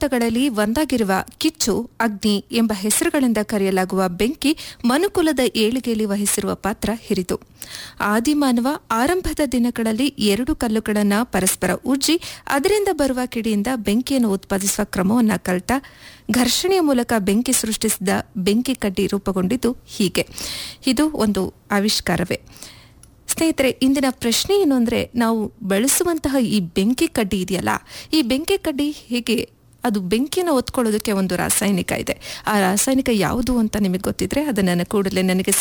ಪಂಚಭೂತಗಳಲ್ಲಿ ಒಂದಾಗಿರುವ ಕಿಚ್ಚು ಅಗ್ನಿ ಎಂಬ ಹೆಸರುಗಳಿಂದ ಕರೆಯಲಾಗುವ ಬೆಂಕಿ ಮನುಕುಲದ ಏಳಿಗೆಯಲ್ಲಿ ವಹಿಸಿರುವ ಪಾತ್ರ ಹಿರಿದು ಆದಿಮಾನವ ಆರಂಭದ ದಿನಗಳಲ್ಲಿ ಎರಡು ಕಲ್ಲುಗಳನ್ನು ಪರಸ್ಪರ ಉಜ್ಜಿ ಅದರಿಂದ ಬರುವ ಕಿಡಿಯಿಂದ ಬೆಂಕಿಯನ್ನು ಉತ್ಪಾದಿಸುವ ಕ್ರಮವನ್ನು ಕಲ್ತ ಘರ್ಷಣೆಯ ಮೂಲಕ ಬೆಂಕಿ ಸೃಷ್ಟಿಸಿದ ಬೆಂಕಿ ಕಡ್ಡಿ ರೂಪುಗೊಂಡಿದ್ದು ಹೀಗೆ ಇದು ಒಂದು ಆವಿಷ್ಕಾರವೇ ಸ್ನೇಹಿತರೆ ಇಂದಿನ ಪ್ರಶ್ನೆ ಏನು ಅಂದರೆ ನಾವು ಬಳಸುವಂತಹ ಈ ಬೆಂಕಿ ಕಡ್ಡಿ ಇದೆಯಲ್ಲ ಈ ಬೆಂಕಿ ಕಡ್ಡಿ ಹೇಗೆ ಅದು ಬೆಂಕಿನ ಒತ್ಕೊಳ್ಳೋದಕ್ಕೆ ಒಂದು ರಾಸಾಯನಿಕ ಇದೆ ಆ ರಾಸಾಯನಿಕ ಯಾವುದು ಅಂತ ನಿಮಗೆ ಗೊತ್ತಿದ್ರೆ ಅದನ್ನು ಕೂಡಲೇ ನನಗೆ